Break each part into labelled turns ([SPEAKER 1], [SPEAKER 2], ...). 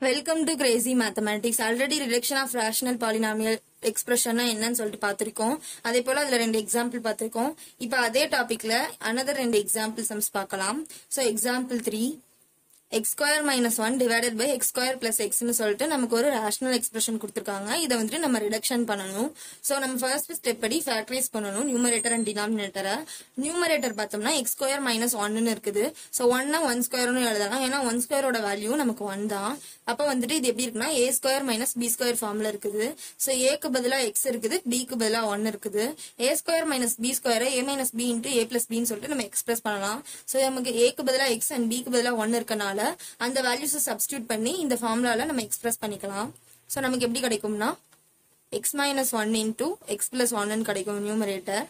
[SPEAKER 1] welcome to crazy mathematics already reduction of rational polynomial expression என்னன்னு சொல்லிட்டு பார்த்திருக்கோம் அதே போல அதுல ரெண்டு எக்ஸாம்பிள் பார்த்திருக்கோம் இப்போ அதே டாபிக்ல அனதர் ரெண்டு எக்ஸாம்பிள் சம்ஸ் பார்க்கலாம் so example three x square minus one divided by x square plus எக்ஸ்னு சொல்லிட்டு நமக்கு ஒரு ரேஷனல் எக்ஸ்பிரஷன் கொடுத்துருக்காங்க இதை வந்துட்டு நம்ம ரிடக்ஷன் பண்ணணும் ஸோ நம்ம ஃபர்ஸ்ட் ஸ்டெப் படி ஃபேக்டரைஸ் பண்ணணும் நியூமரேட்டர் அண்ட் டினாமினேட்டரை நியூமரேட்டர் பார்த்தோம்னா எக்ஸ் ஸ்கொயர் மைனஸ் ஒன்னு இருக்குது ஸோ ஒன்னா ஒன் ஸ்கொயர்னு எழுதலாம் ஏன்னா ஒன் ஸ்கொயரோட வேல்யூ நமக்கு ஒன் தான் அப்போ வந்துட்டு இது எப்படி இருக்குன்னா A square minus B square ஃபார்ம்ல இருக்குது ஸோ ஏக்கு பதிலாக எக்ஸ் இருக்குது பிக்கு பதிலாக ஒன் இருக்குது A square minus B square A minus B into A plus பின்னு சொல்லிட்டு நம்ம எக்ஸ்பிரஸ் பண்ணலாம் ஸோ நமக்கு ஏக்கு பதிலாக எக்ஸ் அண்ட் பிக்கு பதிலாக ஒன் இருக்கனால அந்த வேல்யூஸை சப்ஸ்டியூட் பண்ணி இந்த ஃபார்முலால நம்ம எக்ஸ்பிரஸ் பண்ணிக்கலாம் ஸோ நமக்கு எப்படி கிடைக்கும்னா x minus one into x plus ஒன்னு கிடைக்கும் நியூமரேட்டர்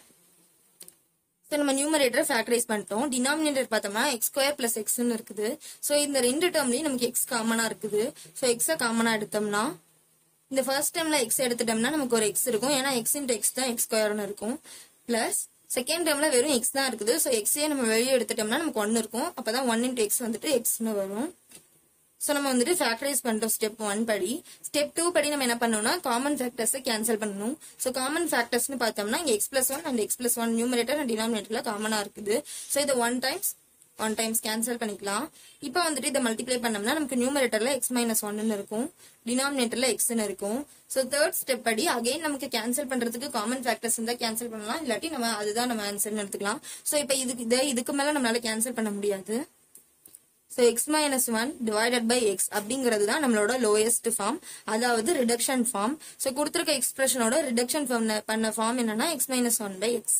[SPEAKER 1] ஸோ நம்ம நியூமரேட்டரை ஃபேக்டரைஸ் பண்ணிட்டோம் டினாமினேட்டர் பார்த்தோம்னா எக்ஸ் ஸ்கொயர் பிளஸ் எக்ஸ்னு இருக்குது ஸோ இந்த ரெண்டு டேர்ம்லயும் நமக்கு எக்ஸ் காமனா இருக்குது ஸோ எக்ஸை காமனா எடுத்தோம்னா இந்த ஃபர்ஸ்ட் டைம்ல எக்ஸ் எடுத்துட்டோம்னா நமக்கு ஒரு எக்ஸ் இருக்கும் ஏன்னா எக்ஸ் இன்ட்டு எக்ஸ் தான் எக்ஸ் ஸ்கொயர்னு இருக்கும் பிளஸ் செகண்ட் டேர்ம்ல வெறும் எக்ஸ் தான் இருக்குது ஸோ எக்ஸே நம்ம வெளியே எடுத்துட்டோம்னா நமக்கு ஒன் இருக்கும் அப்பதான் ஒன் இன்ட்டு எக்ஸ் வந்துட்டு எக்ஸ்னு வரும் ஸோ நம்ம வந்துட்டு ஃபேக்டரைஸ் பண்ணிட்டோம் ஸ்டெப் ஒன் படி ஸ்டெப் டூ படி நம்ம என்ன பண்ணணும்னா காமன் ஃபேக்டர்ஸை கேன்சல் பண்ணணும் ஸோ காமன் ஃபேக்டர்ஸ்னு பார்த்தோம்னா இங்கே x plus one and x plus one numerator and டினாமினேட்டர்ல காமனாக இருக்குது ஸோ இதை one times one times cancel பண்ணிக்கலாம் இப்போ வந்துட்டு இதை மல்டிப்ளை பண்ணோம்னா நமக்கு நியூமரேட்டர்ல எக்ஸ் மைனஸ் ஒன்னு இருக்கும் டினாமினேட்டர்ல எக்ஸ்னு இருக்கும் ஸோ தேர்ட் ஸ்டெப் படி அகைன் நமக்கு கேன்சல் பண்றதுக்கு காமன் ஃபேக்டர்ஸ் இருந்தால் கேன்சல் பண்ணலாம் இல்லாட்டி நம்ம அதுதான் நம்ம ஆன்சர்னு எடுத்துக்கலாம் ஸோ இப்போ இதுக்கு இதை இதுக்கு மேல நம்மளால கேன்சல் பண்ண முடியாது so x minus one divided by x அப்படிங்கிறது தான் நம்மளோட லோயஸ்ட் ஃபார்ம் அதாவது ரிடக்ஷன் ஃபார்ம் ஸோ கொடுத்துருக்க எக்ஸ்பிரஷனோட ரிடக்ஷன் ஃபார்ம் பண்ண ஃபார்ம் என்னன்னா x minus one by x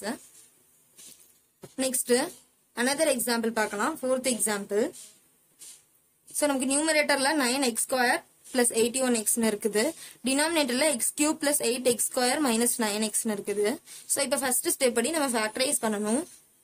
[SPEAKER 1] next another example பார்க்கலாம் ஃபோர்த் எக்ஸாம்பிள் ஸோ நமக்கு நியூமரேட்டர்ல nine x square plus eighty one எக்ஸ்னு இருக்குது டினாமினேட்டர்ல x cube plus eight x square minus nine எக்ஸ்னு இருக்குது ஸோ இப்போ ஃபர்ஸ்ட் ஸ்டெப் படி நம்ம ஃபேக்டரைஸ் பண்ணணும்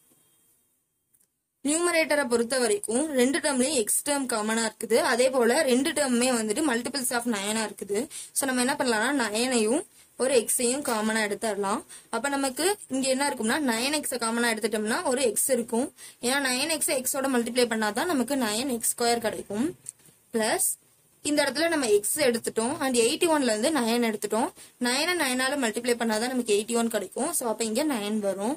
[SPEAKER 1] நியூமரேட்டரை பொறுத்த வரைக்கும் ரெண்டு டேர்ம்லயும் எக்ஸ் டேர்ம் காமனா இருக்குது அதே போல ரெண்டு டேர்முமே வந்துட்டு மல்டிபிள்ஸ் ஆஃப் நயனா இருக்குது ஸோ நம்ம என்ன பண்ணலாம்னா நயனையும் ஒரு எக்ஸையும் காமனா எடுத்துடலாம் அப்ப நமக்கு இங்க என்ன இருக்கும்னா நயன் எக்ஸை காமனா எடுத்துட்டோம்னா ஒரு எக்ஸ் இருக்கும் ஏன்னா நயன் எக்ஸ் எக்ஸோட மல்டிப்ளை பண்ணாதான் நமக்கு நயன் எக்ஸ் ஸ்கொயர் கிடைக்கும் பிளஸ் இந்த இடத்துல நம்ம எக்ஸ் எடுத்துட்டோம் அண்ட் எயிட்டி ஒன்ல இருந்து நயன் எடுத்துட்டோம் நயனை நயனால மல்டிப்ளை பண்ணாதான் நமக்கு எயிட்டி ஒன் கிடைக்கும் ஸோ அப்ப இங்க நயன் வரும்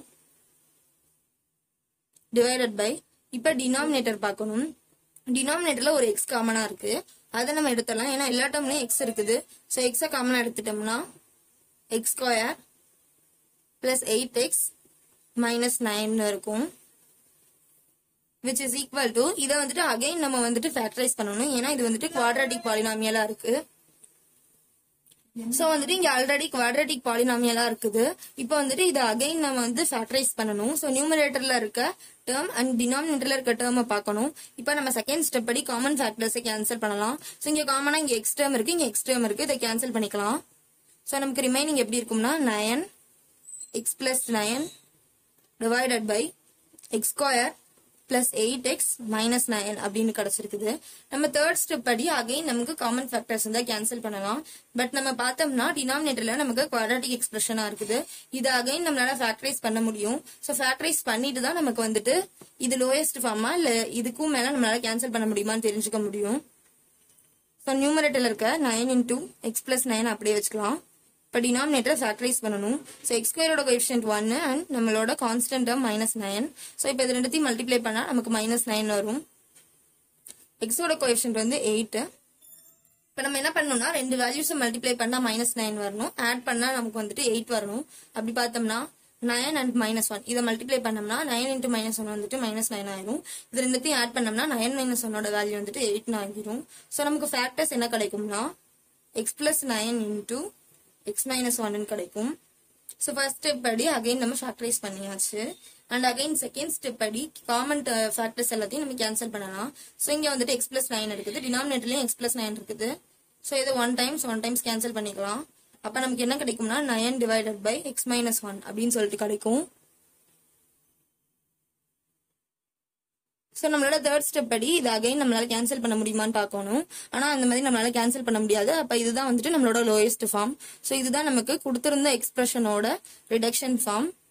[SPEAKER 1] டிவைடட் பை இப்ப டினாமினேட்டர் பார்க்கணும் டினாமினேட்டர்ல ஒரு எக்ஸ் காமனா இருக்கு அதை நம்ம எடுத்துடலாம் ஏன்னா எல்லா டேர்ம்லயும் எக்ஸ் இருக்குது ஸோ எக்ஸை காமனா எடுத்துட்டோம்னா x square plus eight x minus nine இருக்கும் விச் இஸ் ஈக்குவல் டு இதை வந்துட்டு அகைன் நம்ம வந்துட்டு ஃபேக்டரைஸ் பண்ணணும் ஏன்னா இது வந்துட்டு குவாட்ராட்டிக் பாலினாமியலா இருக்கு சோ வந்துட்டு இங்க ஆல்ரெடி குவாட்ராட்டிக் பாலினாமியலா இருக்குது இப்போ வந்துட்டு இதை அகைன் நம்ம வந்து ஃபேக்டரைஸ் பண்ணணும் சோ நியூமரேட்டர்ல இருக்க டேர்ம் அண்ட் டினாமினேட்டர்ல இருக்க டேர்மை பார்க்கணும் இப்போ நம்ம செகண்ட் ஸ்டெப் படி காமன் ஃபேக்டர்ஸை கேன்சல் பண்ணலாம் சோ இங்க காமனா இங்க எக்ஸ் டேர்ம் இருக்கு இங்க எக்ஸ் டேர்ம் இருக்கு இதை கேன்சல் பண்ணிக்கலாம் சோ நமக்கு ரிமைனிங் எப்படி இருக்கும்னா nine x plus nine divided by x square plus eight x minus nine அப்படின்னு கிடைச்சிருக்குது நம்ம தேர்ட் ஸ்டெப் படி அகைன் நமக்கு காமன் ஃபேக்டர்ஸ் இருந்தா கேன்சல் பண்ணலாம் பட் நம்ம பார்த்தோம்னா டினாமினேட்டர்ல நமக்கு குவாட்ராட்டிக் எக்ஸ்பிரஷனா இருக்குது இது அகைன் நம்மளால ஃபேக்டரைஸ் பண்ண முடியும் ஸோ ஃபேக்டரைஸ் பண்ணிட்டு தான் நமக்கு வந்துட்டு இது லோயஸ்ட் ஃபார்மா இல்ல இதுக்கும் மேல நம்மளால கேன்சல் பண்ண முடியுமான்னு தெரிஞ்சுக்க முடியும் ஸோ நியூமரேட்டர்ல இருக்க nine into x plus nine அப்படியே வச்சுக்கலாம் இப்போ டினாமினேட்டர் ஃபேக்டரைஸ் பண்ணணும் ஸோ எக்ஸ் ஸ்கொயரோட கோஎஃபிஷியன்ட் ஒன்னு அண்ட் நம்மளோட constant term minus nine so இப்போ இது ரெண்டுத்தையும் மல்டிப்ளை பண்ணால் நமக்கு மைனஸ் நைன் வரும் எக்ஸோட கோஎஃபிஷியன்ட் வந்து எயிட் இப்போ நம்ம என்ன பண்ணணும்னா ரெண்டு வேல்யூஸை மல்டிப்ளை பண்ணால் மைனஸ் நைன் வரணும் ஆட் பண்ணால் நமக்கு வந்துட்டு எயிட் வரணும் அப்படி பார்த்தோம்னா நைன் அண்ட் மைனஸ் ஒன் இதை மல்டிப்ளை பண்ணோம்னா நைன் இன்ட்டு மைனஸ் ஒன் வந்துட்டு மைனஸ் நைன் ஆயிரும் இது ரெண்டுத்தையும் ஆட் பண்ணோம்னா நைன் மைனஸ் ஒன்னோட வேல்யூ வந்துட்டு எயிட்னு ஆகிரும் ஸோ நமக்கு ஃபேக்டர்ஸ் என்ன கிடைக்கும்னா x plus nine into x minus ஒன்னு கிடைக்கும் ஸோ ஃபர்ஸ்ட் ஸ்டெப் படி அகைன் நம்ம ஃபேக்டரைஸ் பண்ணியாச்சு அண்ட் அகைன் செகண்ட் ஸ்டெப் படி காமன் ஃபேக்டர்ஸ் எல்லாத்தையும் நம்ம கேன்சல் பண்ணலாம் ஸோ இங்கே வந்துட்டு எக்ஸ் பிளஸ் நைன் இருக்குது டினாமினேட்டர்லையும் எக்ஸ் பிளஸ் நைன் இருக்குது ஸோ இதை one times one times cancel பண்ணிக்கலாம் அப்போ நமக்கு என்ன கிடைக்கும்னா nine divided by x minus one அப்படின்னு சொல்லிட்டு கிடைக்கும் ஸோ நம்மளோட தேர்ட் ஸ்டெப் படி இது அகைன் நம்மளால கேன்சல் பண்ண முடியுமான்னு பார்க்கணும் ஆனா அந்த மாதிரி நம்மளால கேன்சல் பண்ண முடியாது அப்ப இதுதான் வந்துட்டு நம்மளோட லோயஸ்ட் ஃபார்ம் ஸோ இதுதான் நமக்கு கொடுத்திருந்த எக்ஸ்பிரஷனோட ரிடக்ஷன் ஃபார்ம்